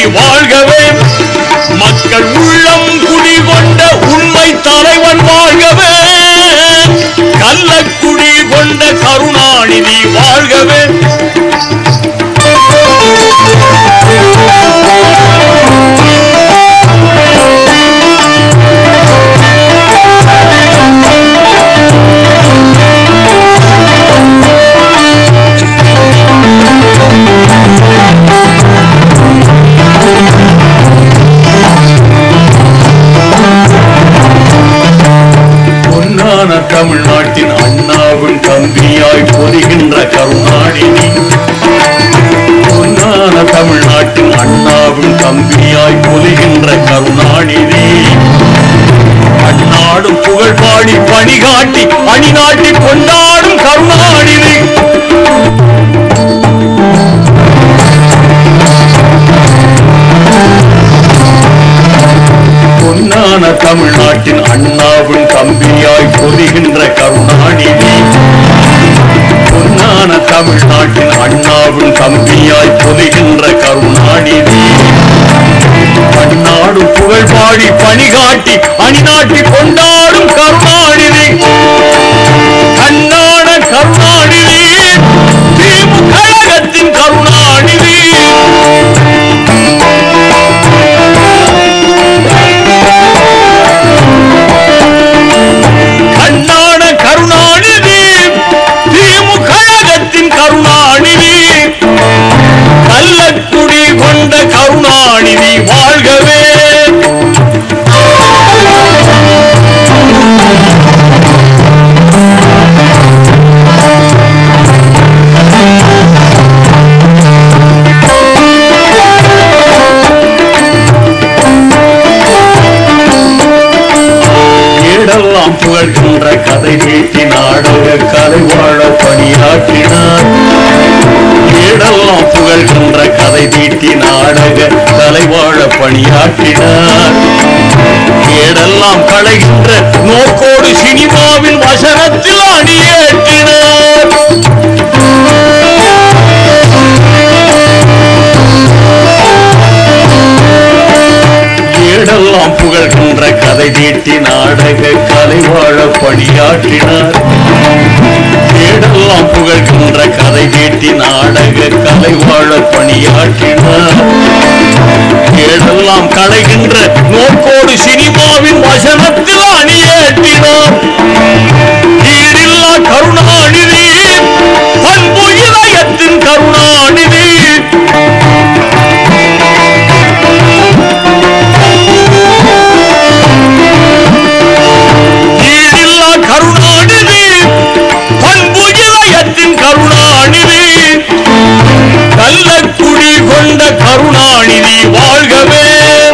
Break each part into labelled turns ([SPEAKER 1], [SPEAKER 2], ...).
[SPEAKER 1] வாழ்கவே மக்கள் உள்ளம் குடிகொண்ட உண்மை தலைவன் வாழ்கவே கள்ளக்குடி கொண்ட கருணாநிதி வாழ்கவே பொன்னான தமிழ்நாட்டின் அண்ணாவின் தம்பியாய் பொதிகின்ற கருணாநிதி பொன்னான தமிழ்நாட்டின் அண்ணாவின் தம்பியாய் பொலிகின்ற கருணாநிதி அந்நாடும் புகழ் பாடி பணி காட்டி அணி நாட்டி கொண்டாடும் கருணாநிதி பொன்னான தமிழ்நாட்டின் அண்ணாவின் தம்பியாய் பொதிகின்ற கருணாநிதி பொன்னான தமிழ்நாட்டின் அண்ணாவின் தம்பியாய் பொதிகின்ற கருணாநிதி அந்நாடு புகழ் பாடி பணி காட்டி அணிநாட்டி கொண்டாடும் கருணாநிதி கண்ணான கருணாநிதி திமுக கழகத்தின் கருணாநிதி கண்ணான கருணாநிதி திமுக கழகத்தின் கருணாநிதி கள்ளக்குடி கொண்ட கருணாநிதி வாழ்கவே ஏடெல்லாம் புகழ்கின்ற கதை நீட்டி நாடக கலை வாழ பணியாற்றினார் ஏடெல்லாம் புகழ்கின்ற கதை தீட்டி நாடக கலை வாழ பணியாற்றினார் ஏடெல்லாம் களைகின்ற நோக்கோடு சினிமாவின் வசனத்தில் அணியேற்றினார் ஏடெல்லாம் புகழ்கின்ற கதை தீட்டி நாடக கலை வாழ பணியாற்றினார் ஏடெல்லாம் புகழ்கின்ற கதை தீட்டி நாடக கலை வாழ பணியாற்றினார் ஏடெல்லாம் களைகின்ற நோக்கோடு சினிமாவின் வசனத்தில் அணியேற்றினார் ஈடில்லா கருணாநிதி பண்பு இதயத்தின் கருணாநிதி ஈடில்லா கருணாநிதி பண்பு இதயத்தின் கருணாநிதி கள்ளக்குடி கொண்ட கருணாநிதி வாழ்கவே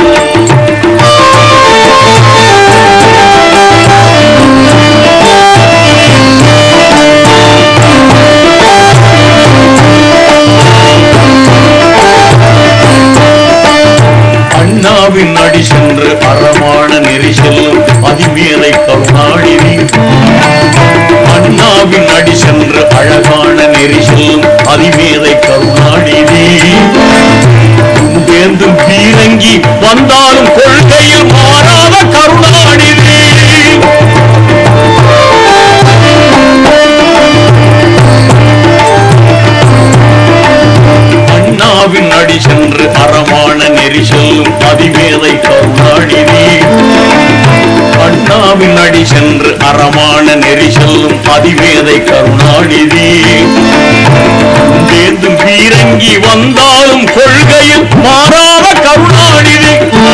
[SPEAKER 1] அண்ணாவின் அடி சென்று அறமான நெறி செல்லும் அதிமேலை கருணாநிதி அண்ணாவின் அடி சென்று அழகான நெறி செல்லும் அதிமேதை கருணாநிதி துன்பேந்தும் பீரங்கி வந்தாலும் கொள்கையில் மாறாத கருணாநிதி அண்ணாவின் அடி சென்று அறமான நெறி செல்லும் அதிமேதை கருணாநிதி அண்ணாவின் அடி சென்று அறமான நெறி செல்லும் அதிவேதை கருணாநிதி தேர்ந்தும் பீரங்கி வந்தாலும் கொள்கையில் மாறாத கருணாநிதி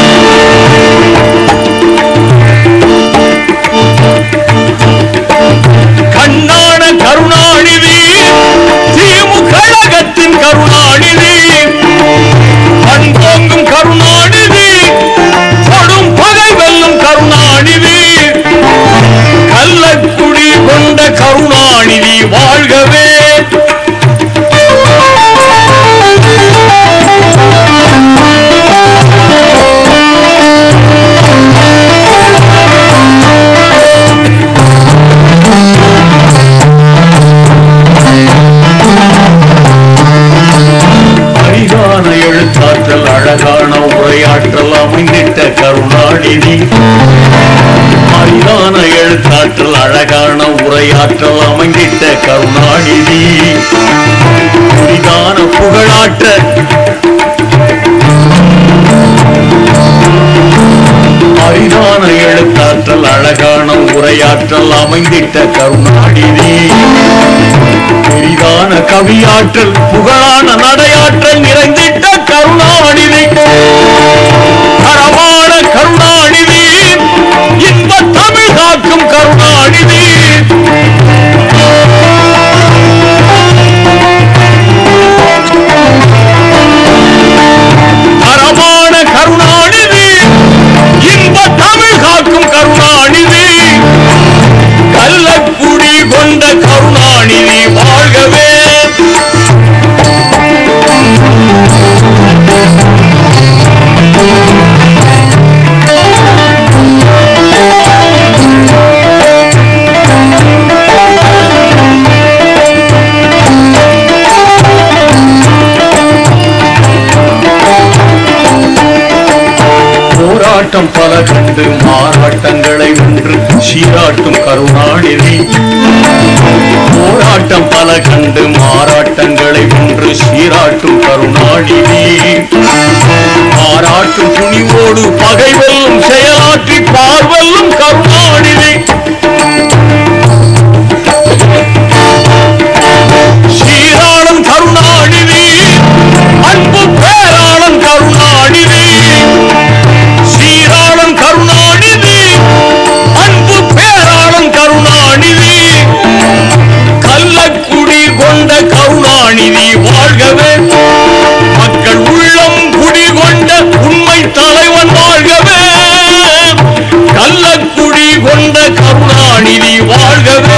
[SPEAKER 1] கண்ணான கருணாநிதி திமுக கழகத்தின் கருணாநிதி அன்போங்கும் கருணாநிதி கொடும் பகை வெல்லும் கருணாநிதி கள்ளக்குடி கொண்ட கருணாநிதி வாழ்கவே நிறைந்திட்ட கருணாநிதி பெரிதான கவியாற்றல் புகழான நடையாற்றல் நிறைந்திட்ட கருணாநிதி தரமான கருணாநிதி இன்ப தமிழ் காக்கும் கருணாநிதி தரமான கருணாநிதி இன்ப தமிழ் காக்கும் கருணாநிதி கள்ளக்குடி கொண்ட கருணாநிதி வாழ்கவே போராட்டம் பல கண்டு மாறாட்டங்களை வென்று சீராட்டும் கருணாநிதி போராட்டம் பல கண்டு மாறாட்டங்களை வென்று சீராட்டும் கருணாநிதி பாராட்டும் துணிவோடு பகை வெல்லும் செயலாற்றி பார்வெல்லும் கருணாநிதி சீராளன் கருணாநிதி அன்பு பேராளன் கருணாநிதி சீராளன் கருணாநிதி அன்பு பேராளன் கருணாநிதி கள்ளக்குடி கொண்ட கருணாநிதி வாழ்கவே மக்கள் உள்ளம் குடி கொண்ட உண்மை தலைவன் வாழ்கவே கள்ளக்குடி கொண்ட கருணாநிதி வாழ்கவே